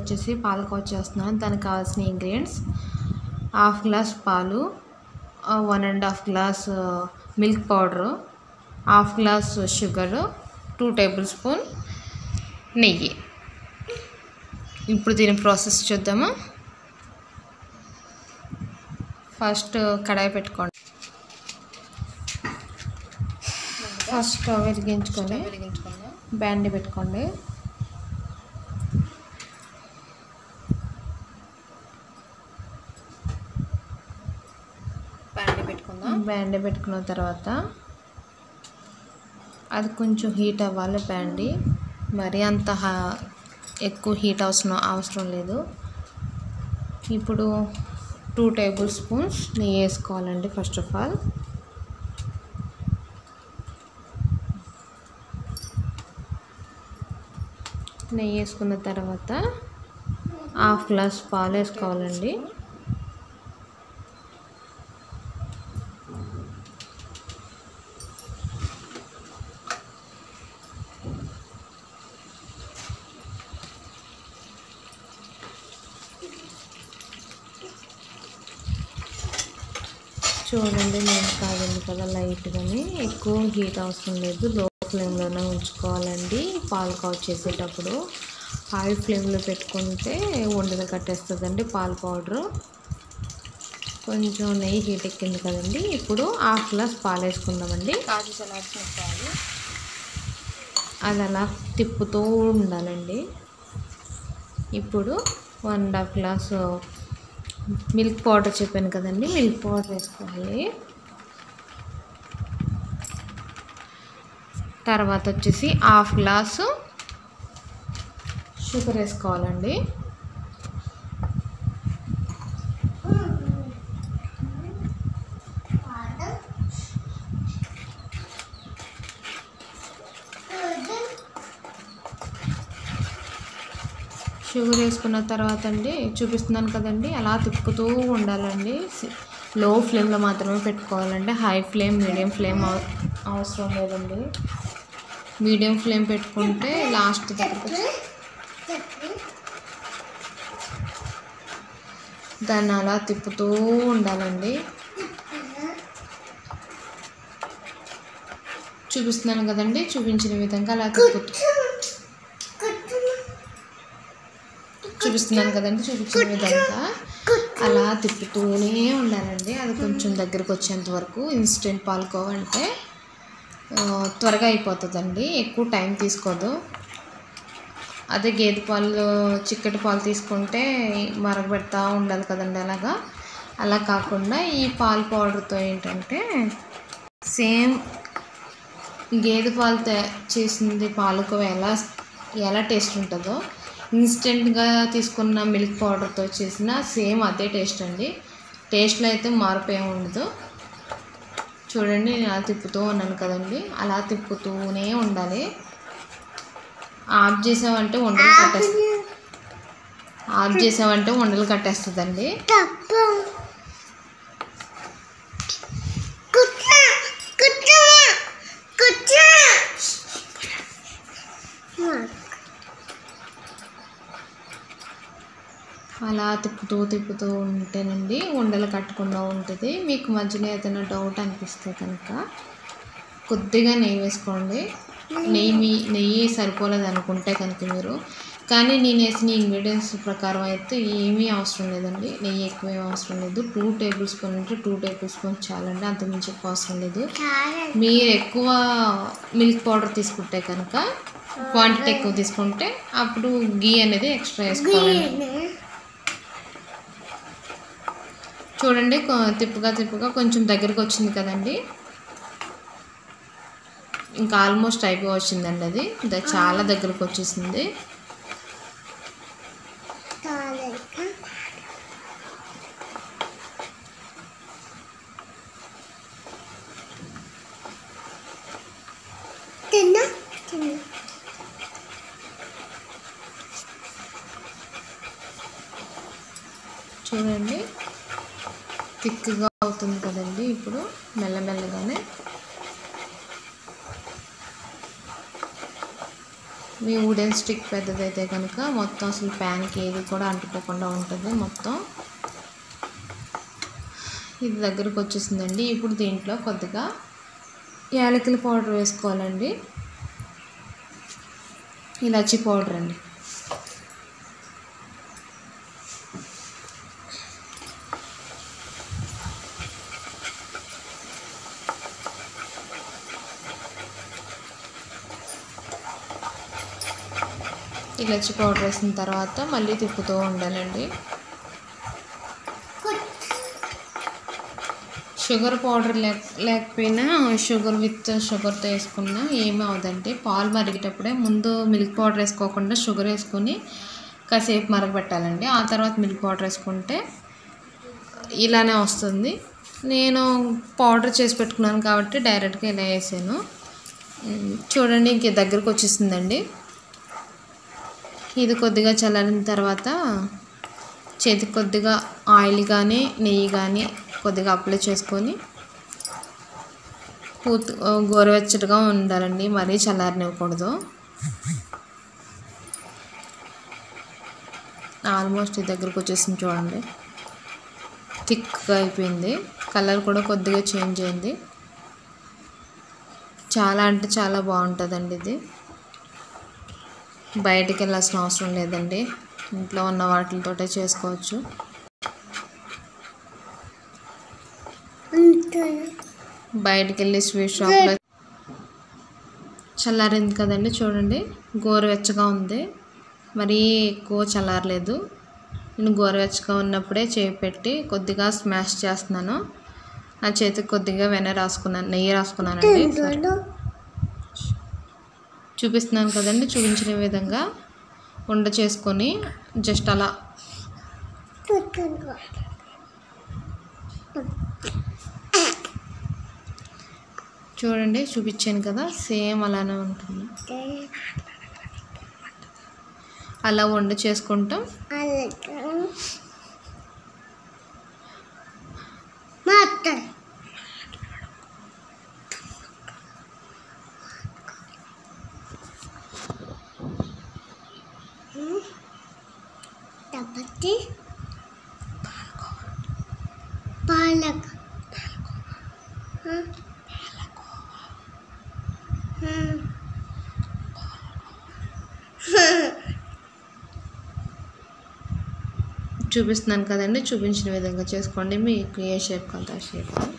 వచ్చేసి పాలకోవ చేస్తున్నాను దానికి కావాల్సిన ఇంగ్రీడియంట్స్ హాఫ్ గ్లాస్ పాలు one and half glass milk powder half glass sugar two tablespoon నెయ్యి ఇప్పుడు దీని ప్రాసెస్ చూద్దాము ఫస్ట్ కడాయి పెట్టుకోండి ఫస్ట్ స్టవ్ వెలిగించుకొని వెలిగించుకుందాం బ్యాండ్ పెట్టుకోండి ప్యాండి పెట్టుకుందాం బ్యాండ్ పెట్టుకున్న తర్వాత అది కొంచెం హీట్ అవ్వాలి బ్యాండి మరీ అంత హా- ఎక్కువ హీట్ అవసరం అవసరం లేదు ఇప్పుడు టూ టేబుల్ స్పూన్స్ నెయ్యి వేసుకోవాలండి ఫస్ట్ ఆఫ్ ఆల్ నెయ్యి వేసుకున్న తర్వాత హాఫ్ గ్లాస్ పాలు వేసుకోవాలండి చూడండి నేను కాదండి కదా లైట్గానే ఎక్కువ హీట్ అవసరం లేదు లో ఫ్లేమ్లోనే ఉంచుకోవాలండి పాలు కావ్ చేసేటప్పుడు హై ఫ్లేమ్లో పెట్టుకుంటే ఉండలు కట్టేస్తుందండి పాల పౌడరు కొంచెం నెయ్యి హీట్ ఎక్కింది కదండి ఇప్పుడు హాఫ్ గ్లాస్ పాలు వేసుకుందామండి కాజు చల్లార్చిన పాలు అది అలా తిప్పుతూ ఉండాలండి ఇప్పుడు one and half glass milk powder చెప్పాను కదండి మిల్క్ పౌడర్ వేసుకోవాలి తర్వాత వచ్చేసి హాఫ్ గ్లాసు షుగర్ వేసుకోవాలండి షుగర్ వేసుకున్న తర్వాత అండి చూపిస్తున్నాను కదండి అలా తిప్పుతూ ఉండాలండి సి- లో ఫ్లేమ్లో మాత్రమే పెట్టుకోవాలండి హై ఫ్లేమ్ మీడియం ఫ్లేమ్ అవ- అవసరం లేదండి మీడియం ఫ్లేమ్ పెట్టుకుంటే లాస్ట్ దగ్గర దాన్ని అలా తిప్పుతూ ఉండాలండి చూపిస్తున్నాను కదండి చూపించిన విధంగా అలా తిప్పుతూ చూపిస్తున్నాను కదండి చూపించిన విధంగా అలా తిప్పుతూనే ఉండాలండి అది కొంచెం దగ్గరకు వచ్చేంత వరకు ఇన్స్టెంట్ పాలకోవ అంటే ఆ, త్వరగా అయిపోతుందండి ఎక్కువ టైం తీసుకోదు అదే గేదె పాలు చిక్కటి పాలు తీసుకుంటే మరగబెడతా ఉండాలి కదండి అలాగా అలా కాకుండా ఈ పాల పౌడర్తో ఏంటంటే సేమ్ గేదె పాలు తే- చేసింది పాలకోవ ఎలా ఎలా టేస్ట్ ఉంటుందో ఇన్స్టెంట్గా తీసుకున్న మిల్క్ పౌడర్తో చేసిన సేమ్ అదే టేస్ట్ అండి టేస్ట్లో అయితే మార్పు ఏమి ఉండదు చూడండి నేను అలా తిప్పుతూ ఉన్నాను కదండి అలా తిప్పుతూనే ఉండాలి ఆఫ్ చేసామంటే ఉండలు కట్టేస్తుంది ఆఫ్ చేసామంటే ఉండలు కట్టేస్తుందండి అలా తిప్పుతూ తిప్పుతూ ఉంటేనండి ఉండలు కట్టకుండా ఉంటుంది మీకు మధ్యలో ఏదైనా డౌట్ అనిపిస్తే కనుక కొద్దిగా నెయ్యి వేసుకోండి నెయ్యి మీ నెయ్యి సరిపోలేదు అనుకుంటే కనుక మీరు కానీ నేను వేసిన ఇంగ్రీడియంట్స్ ప్రకారం అయితే ఏమీ అవసరం లేదండి నెయ్యి ఎక్కువ ఏమీ అవసరం లేదు టూ టేబుల్ స్పూన్ అంటే టూ టేబుల్ స్పూన్ చాలండి అంతమించి ఎక్కువ అవసరం లేదు మీరు ఎక్కువ మిల్క్ పౌడర్ తీసుకుంటే కనుక క్వాంటిటీ ఎక్కువ తీసుకుంటే అప్పుడు గీ అనేది ఎక్స్ట్రా వేసుకోవాలండి చూడండి కొ- తిప్పుగా తిప్పుగా కొంచెం దగ్గరికి వచ్చింది కదండి ఇంకా ఆల్మోస్ట్ అయిపోయి వచ్చిందండి అది ద- చాలా దగ్గరకు వచ్చేసింది తిన్నా తిన్నా చూడండి థిక్గా అవుతుంది కదండి ఇప్పుడు మెల్లమెల్లగానే మీ వుడెన్ స్టిక్ పెద్దదైతే కనుక మొత్తం అసలు ప్యాన్కి ఏది కూడా అంటుకోకుండా ఉంటుంది మొత్తం ఇది దగ్గరకు వచ్చేసిందండి ఇప్పుడు దీంట్లో కొద్దిగా యాలకుల పౌడర్ వేసుకోవాలండి ఇలాచి పౌడర్ అండి ఇలాచి పౌడర్ వేసిన తర్వాత మళ్ళీ తిప్పుతూ ఉండాలండి షుగర్ పౌడర్ లేక లేకపోయినా షుగర్ విత్ షుగర్తో వేసుకున్నా ఏమీ అవదండి పాలు మరిగేటప్పుడే ముందు మిల్క్ పౌడర్ వేసుకోకుండా షుగర్ వేసుకొని కాసేపు మరగబెట్టాలండి ఆ తర్వాత మిల్క్ పౌడర్ వేసుకుంటే ఇలానే వస్తుంది నేను పౌడర్ చేసి పెట్టుకున్నాను కాబట్టి డైరెక్ట్గా ఇలా వేసాను ఉమ్, చూడండి ఇంక దగ్గరకు వచ్చేసిందండి ఇది కొద్దిగా చల్లారిన తర్వాత చేతికి కొద్దిగా ఆయిల్ కానీ నెయ్యి కానీ కొద్దిగా అప్లై చేసుకొని పూర్తి గోరువెచ్చటిగా ఉండాలండి మరీ చల్లారనివ్వకూడదు ఆల్మోస్ట్ ఇది దగ్గరకు వచ్చేసింది చూడండి థిక్గా అయిపోయింది కలర్ కూడా కొద్దిగా చేంజ్ అయింది చాలా అంటే చాలా బాగుంటుందండి ఇది బయటికి వెళ్ళాల్సిన అవసరం లేదండి ఇంట్లో ఉన్న వాటితోటే చేసుకోవచ్చు బయటికి వెళ్ళి స్వీట్ షాప్లో చల్లారింది కదండి చూడండి గోరువెచ్చగా ఉంది మరీ ఎక్కువ చల్లారలేదు నేను గోరువెచ్చగా ఉన్నప్పుడే చేయి పెట్టి కొద్దిగా స్మాష్ చేస్తున్నాను నా చేతికి కొద్దిగా వెన్న రాసుకున్నాను నెయ్యి రాసుకున్నానండి చూపిస్తున్నాను కదండి చూపించిన విధంగా ఉండ చేసుకొని జస్ట్ అలా చూడండి చూపించాను కదా సేమ్ అలానే ఉంటుంది అలా వంట చేసుకుంటాం చపాతి పాలక్ చూపిస్తున్నాను కదండి చూపించిన విధంగా చేసుకోండి మీకు ఏ షేప్ కావాలంటే ఆ షేప్